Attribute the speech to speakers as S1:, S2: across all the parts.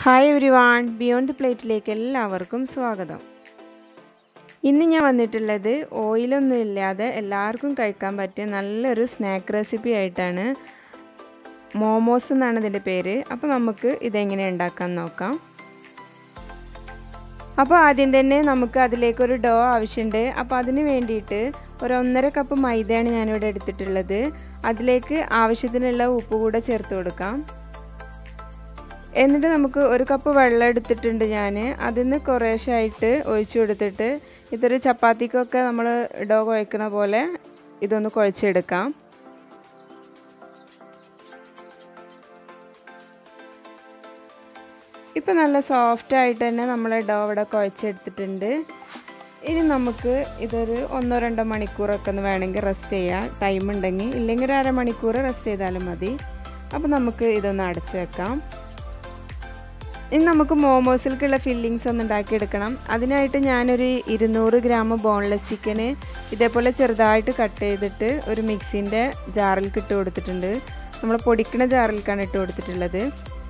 S1: hi everyone beyond the പ്ലേറ്റിലേക്ക് എല്ലാവർക്കും സ്വാഗതം ഇന്ന് ഞാൻ വന്നിട്ടുള്ളത് ഓയിലൊന്നും ഇല്ലാതെ എല്ലാവർക്കും കഴിക്കാൻ പറ്റിയ നല്ലൊരു സ്നാക്ക് റെസിപ്പി ആയിട്ടാണ് മോമോസ് എന്നാണ് ഇതിൻ്റെ പേര് അപ്പോൾ നമുക്ക് ഇതെങ്ങനെ ഉണ്ടാക്കാൻ നോക്കാം അപ്പോൾ ആദ്യം തന്നെ നമുക്ക് അതിലേക്കൊരു ഡോ ആവശ്യമുണ്ട് അപ്പോൾ അതിന് വേണ്ടിയിട്ട് ഒരു ഒന്നര കപ്പ് മൈദയാണ് ഞാനിവിടെ എടുത്തിട്ടുള്ളത് അതിലേക്ക് ആവശ്യത്തിനുള്ള ഉപ്പ് കൂടെ ചേർത്ത് കൊടുക്കാം എന്നിട്ട് നമുക്ക് ഒരു കപ്പ് വെള്ളം എടുത്തിട്ടുണ്ട് ഞാൻ അതിൽ നിന്ന് കുറേശ്ശായിട്ട് ഒഴിച്ചു കൊടുത്തിട്ട് ഇതൊരു ചപ്പാത്തിക്കൊക്കെ നമ്മൾ ഡോ കുഴക്കണ പോലെ ഇതൊന്ന് കുഴച്ചെടുക്കാം ഇപ്പം നല്ല സോഫ്റ്റ് ആയിട്ട് തന്നെ നമ്മൾ ഡോ ഇവിടെ കുഴച്ചെടുത്തിട്ടുണ്ട് ഇനി നമുക്ക് ഇതൊരു ഒന്നോ രണ്ടോ മണിക്കൂറൊക്കെ ഒന്ന് വേണമെങ്കിൽ റെസ്റ്റ് ചെയ്യാം ടൈം ഉണ്ടെങ്കിൽ ഇല്ലെങ്കിൽ ഒരു അരമണിക്കൂർ റെസ്റ്റ് ചെയ്താലും മതി അപ്പോൾ നമുക്ക് ഇതൊന്ന് അടച്ചു വെക്കാം ഇനി നമുക്ക് മോമോസിലേക്കുള്ള ഫില്ലിങ്സ് ഒന്ന് ഉണ്ടാക്കിയെടുക്കണം അതിനായിട്ട് ഞാനൊരു ഇരുന്നൂറ് ഗ്രാം ബോൺലെസ് ചിക്കന് ഇതേപോലെ ചെറുതായിട്ട് കട്ട് ചെയ്തിട്ട് ഒരു മിക്സിൻ്റെ ജാറിലേക്ക് ഇട്ട് കൊടുത്തിട്ടുണ്ട് നമ്മൾ പൊടിക്കണ ജാറിലേക്കാണ് ഇട്ട് കൊടുത്തിട്ടുള്ളത്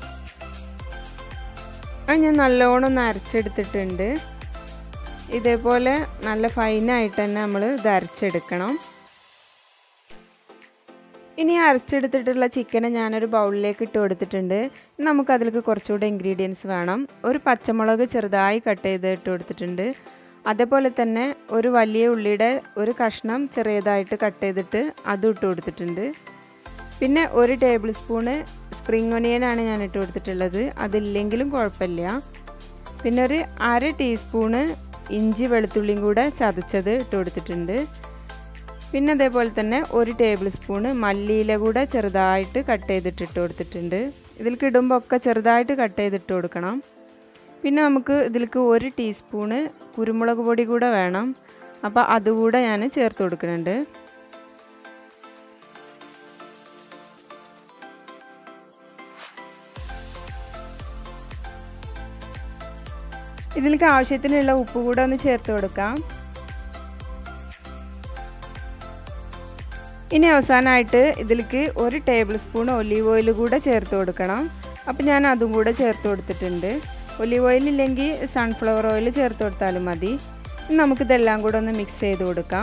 S1: അത് ഞാൻ നല്ലോണം ഒന്ന് അരച്ചെടുത്തിട്ടുണ്ട് ഇതേപോലെ നല്ല ഫൈനായിട്ട് തന്നെ നമ്മൾ ഇത് അരച്ചെടുക്കണം ഇനി അരച്ചെടുത്തിട്ടുള്ള ചിക്കനെ ഞാനൊരു ബൗളിലേക്ക് ഇട്ട് കൊടുത്തിട്ടുണ്ട് നമുക്ക് അതിലേക്ക് കുറച്ചുകൂടെ ഇൻഗ്രീഡിയൻസ് വേണം ഒരു പച്ചമുളക് ചെറുതായി കട്ട് ചെയ്ത് ഇട്ട് കൊടുത്തിട്ടുണ്ട് അതേപോലെ തന്നെ ഒരു വലിയ ഉള്ളിയുടെ ഒരു കഷ്ണം ചെറിയതായിട്ട് കട്ട് ചെയ്തിട്ട് അതും ഇട്ട് കൊടുത്തിട്ടുണ്ട് പിന്നെ ഒരു ടേബിൾ സ്പൂണ് സ്പ്രിംഗ് ഒനിയനാണ് ഞാൻ ഇട്ട് കൊടുത്തിട്ടുള്ളത് അതില്ലെങ്കിലും കുഴപ്പമില്ല പിന്നെ ഒരു അര ടീസ്പൂണ് ഇഞ്ചി വെളുത്തുള്ളിയും കൂടെ ചതച്ചത് ഇട്ട് കൊടുത്തിട്ടുണ്ട് പിന്നെ അതേപോലെ തന്നെ ഒരു ടേബിൾ സ്പൂണ് മല്ലിയില കൂടെ ചെറുതായിട്ട് കട്ട് ചെയ്തിട്ട് ഇട്ട് കൊടുത്തിട്ടുണ്ട് ഇതിലേക്ക് ഇടുമ്പോൾ ഒക്കെ ചെറുതായിട്ട് കട്ട് ചെയ്തിട്ട് കൊടുക്കണം പിന്നെ നമുക്ക് ഇതിലേക്ക് ഒരു ടീസ്പൂണ് കുരുമുളക് പൊടി കൂടെ വേണം അപ്പോൾ അതുകൂടെ ഞാൻ ചേർത്ത് കൊടുക്കുന്നുണ്ട് ഇതിലേക്ക് ആവശ്യത്തിനുള്ള ഉപ്പ് കൂടെ ഒന്ന് ചേർത്ത് കൊടുക്കാം ഇനി അവസാനമായിട്ട് ഇതിലേക്ക് ഒരു ടേബിൾ സ്പൂൺ ഒലീവ് ഓയിൽ കൂടെ ചേർത്ത് കൊടുക്കണം അപ്പോൾ ഞാൻ അതും കൂടെ ചേർത്ത് കൊടുത്തിട്ടുണ്ട് ഒലീവ് ഓയിൽ ഇല്ലെങ്കിൽ സൺഫ്ലവർ ഓയിൽ ചേർത്ത് കൊടുത്താലും മതി നമുക്കിതെല്ലാം കൂടെ ഒന്ന് മിക്സ് ചെയ്ത് കൊടുക്കാം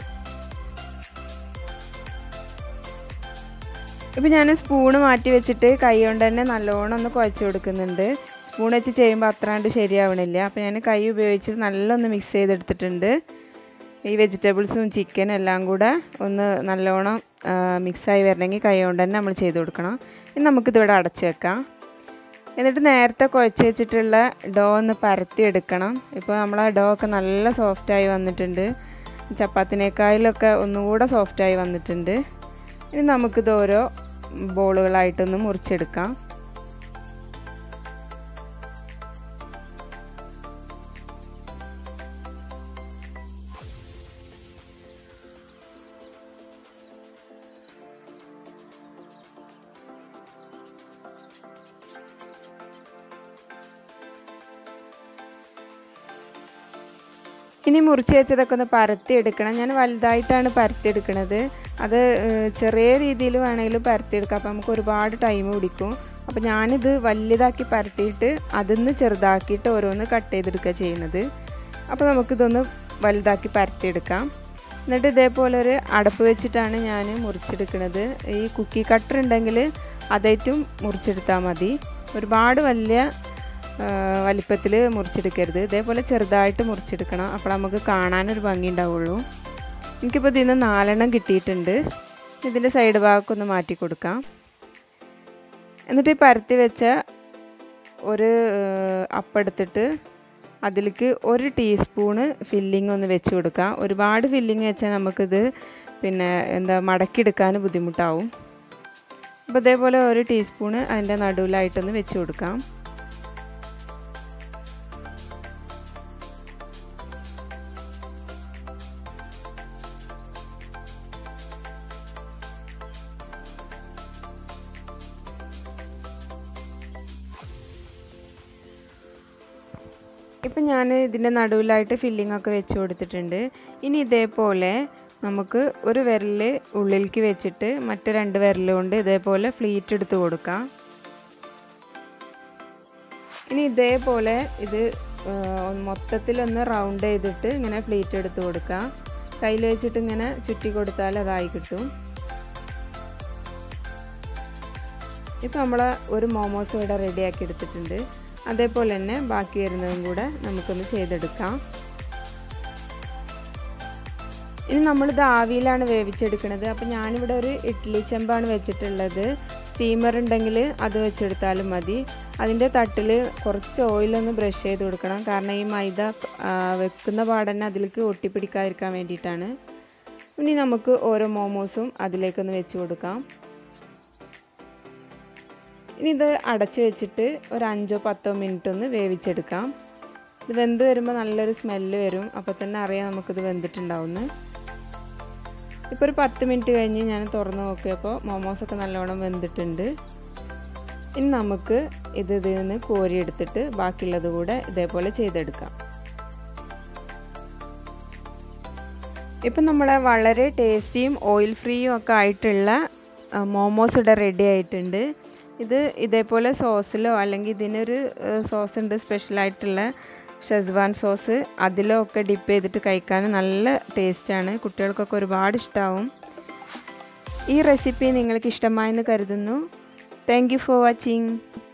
S1: ഇപ്പോൾ ഞാൻ സ്പൂണ് മാറ്റി വെച്ചിട്ട് കൈ കൊണ്ട് തന്നെ നല്ലോണം ഒന്ന് കുഴച്ച് കൊടുക്കുന്നുണ്ട് സ്പൂൺ വെച്ച് ചെയ്യുമ്പോൾ അത്രാണ്ട് ശരിയാവണില്ല അപ്പോൾ ഞാൻ കൈ ഉപയോഗിച്ച് നല്ലൊന്ന് മിക്സ് ചെയ്തെടുത്തിട്ടുണ്ട് ഈ വെജിറ്റബിൾസും ചിക്കനും എല്ലാം കൂടെ ഒന്ന് നല്ലോണം മിക്സായി വരണമെങ്കിൽ കൈ കൊണ്ട് തന്നെ നമ്മൾ ചെയ്ത് കൊടുക്കണം ഇനി നമുക്കിതിവിടെ അടച്ച് വെക്കാം എന്നിട്ട് നേരത്തെ കുഴച്ച് വെച്ചിട്ടുള്ള ഡോ ഒന്ന് പരത്തി എടുക്കണം ഇപ്പോൾ നമ്മൾ ആ ഡോ ഒക്കെ നല്ല സോഫ്റ്റായി വന്നിട്ടുണ്ട് ചപ്പാത്തിനേക്കാളിലൊക്കെ ഒന്നുകൂടെ സോഫ്റ്റായി വന്നിട്ടുണ്ട് ഇനി നമുക്കിത് ഓരോ ബോളുകളായിട്ടൊന്ന് മുറിച്ചെടുക്കാം ഇനി മുറിച്ച് വെച്ചതൊക്കെ ഒന്ന് പരത്തി എടുക്കണം ഞാൻ വലുതായിട്ടാണ് പരത്തി എടുക്കുന്നത് അത് ചെറിയ രീതിയിൽ വേണമെങ്കിലും പരത്തി എടുക്കാം അപ്പോൾ നമുക്ക് ഒരുപാട് ടൈം പിടിക്കും അപ്പോൾ ഞാനിത് വലുതാക്കി പരത്തിയിട്ട് അതിന്ന് ചെറുതാക്കിയിട്ട് ഓരോന്ന് കട്ട് ചെയ്തെടുക്കുക ചെയ്യുന്നത് അപ്പോൾ നമുക്കിതൊന്ന് വലുതാക്കി പരത്തിയെടുക്കാം എന്നിട്ട് ഇതേപോലെ ഒരു അടപ്പ് വെച്ചിട്ടാണ് ഞാൻ മുറിച്ചെടുക്കുന്നത് ഈ കുക്കി കട്ടർ ഉണ്ടെങ്കിൽ അതേറ്റും മുറിച്ചെടുത്താൽ മതി ഒരുപാട് വലിയ വലിപ്പത്തിൽ മുറിച്ചെടുക്കരുത് ഇതേപോലെ ചെറുതായിട്ട് മുറിച്ചെടുക്കണം അപ്പോൾ നമുക്ക് കാണാനൊരു ഭംഗി ഉണ്ടാവുള്ളൂ എനിക്കിപ്പോൾ ഇതിൽ നിന്ന് നാലെണ്ണം കിട്ടിയിട്ടുണ്ട് ഇതിൻ്റെ സൈഡ് ഭാഗമൊക്കെ ഒന്ന് മാറ്റി കൊടുക്കാം എന്നിട്ട് ഈ പരത്തി വെച്ച ഒരു അപ്പെടുത്തിട്ട് അതിലേക്ക് ഒരു ടീസ്പൂണ് ഫില്ലിംഗ് ഒന്ന് വെച്ച് കൊടുക്കാം ഒരുപാട് ഫില്ലിങ് വെച്ചാൽ നമുക്കിത് പിന്നെ എന്താ മടക്കിയെടുക്കാൻ ബുദ്ധിമുട്ടാവും അപ്പോൾ ഇതേപോലെ ഒരു ടീസ്പൂണ് അതിൻ്റെ നടുവിലായിട്ടൊന്ന് വെച്ച് കൊടുക്കാം ഇപ്പം ഞാൻ ഇതിൻ്റെ നടുവിലായിട്ട് ഫില്ലിംഗ് ഒക്കെ വെച്ച് കൊടുത്തിട്ടുണ്ട് ഇനി ഇതേപോലെ നമുക്ക് ഒരു വിരൽ ഉള്ളിലേക്ക് വെച്ചിട്ട് മറ്റു രണ്ട് വിരൽ കൊണ്ട് ഇതേപോലെ ഫ്ലീറ്റ് എടുത്ത് കൊടുക്കാം ഇനി ഇതേപോലെ ഇത് മൊത്തത്തിലൊന്ന് റൗണ്ട് ചെയ്തിട്ട് ഇങ്ങനെ പ്ലേറ്റ് എടുത്ത് കൊടുക്കാം കയ്യിൽ വെച്ചിട്ട് ഇങ്ങനെ ചുറ്റി കൊടുത്താൽ അതായി കിട്ടും ഇപ്പം നമ്മൾ ഒരു മോമോസ് ഇവിടെ റെഡിയാക്കി എടുത്തിട്ടുണ്ട് അതേപോലെ തന്നെ ബാക്കി വരുന്നതും കൂടെ നമുക്കൊന്ന് ചെയ്തെടുക്കാം ഇനി നമ്മളിത് ആവിയിലാണ് വേവിച്ചെടുക്കുന്നത് അപ്പോൾ ഞാനിവിടെ ഒരു ഇഡ്ഡലി ചെമ്പാണ് വെച്ചിട്ടുള്ളത് സ്റ്റീമർ ഉണ്ടെങ്കിൽ അത് വെച്ചെടുത്താലും മതി അതിൻ്റെ തട്ടിൽ കുറച്ച് ഓയിലൊന്ന് ബ്രഷ് ചെയ്ത് കൊടുക്കണം കാരണം ഈ മൈദ വെക്കുന്ന പാടന്നെ അതിലേക്ക് ഒട്ടിപ്പിടിക്കാതിരിക്കാൻ വേണ്ടിയിട്ടാണ് ഇനി നമുക്ക് ഓരോ മോമോസും അതിലേക്കൊന്ന് വെച്ച് കൊടുക്കാം ഇനി ഇത് അടച്ചു വെച്ചിട്ട് ഒരു അഞ്ചോ പത്തോ മിനിറ്റ് ഒന്ന് വേവിച്ചെടുക്കാം ഇത് വെന്ത് വരുമ്പോൾ നല്ലൊരു സ്മെല്ല് വരും അപ്പോൾ തന്നെ അറിയാം നമുക്കിത് വെന്തിട്ടുണ്ടാവുമെന്ന് ഇപ്പോൾ ഒരു പത്ത് മിനിറ്റ് കഴിഞ്ഞ് ഞാൻ തുറന്ന് നോക്കിയപ്പോൾ മോമോസൊക്കെ നല്ലോണം വെന്തിട്ടുണ്ട് ഇനി നമുക്ക് ഇത് ഇതിൽ നിന്ന് കോരിയെടുത്തിട്ട് ബാക്കിയുള്ളത് കൂടെ ഇതേപോലെ ചെയ്തെടുക്കാം ഇപ്പം നമ്മളെ വളരെ ടേസ്റ്റിയും ഓയിൽ ഫ്രീയും ഒക്കെ ആയിട്ടുള്ള മോമോസ് ഇവിടെ റെഡി ആയിട്ടുണ്ട് ഇത് ഇതേപോലെ സോസിലോ അല്ലെങ്കിൽ ഇതിനൊരു സോസ് ഉണ്ട് സ്പെഷ്യലായിട്ടുള്ള ഷെസ്വാൻ സോസ് അതിലോ ഒക്കെ ഡിപ്പ് ചെയ്തിട്ട് കഴിക്കാൻ നല്ല ടേസ്റ്റാണ് കുട്ടികൾക്കൊക്കെ ഒരുപാട് ഇഷ്ടമാവും ഈ റെസിപ്പി നിങ്ങൾക്ക് ഇഷ്ടമായെന്ന് കരുതുന്നു താങ്ക് യു ഫോർ വാച്ചിങ്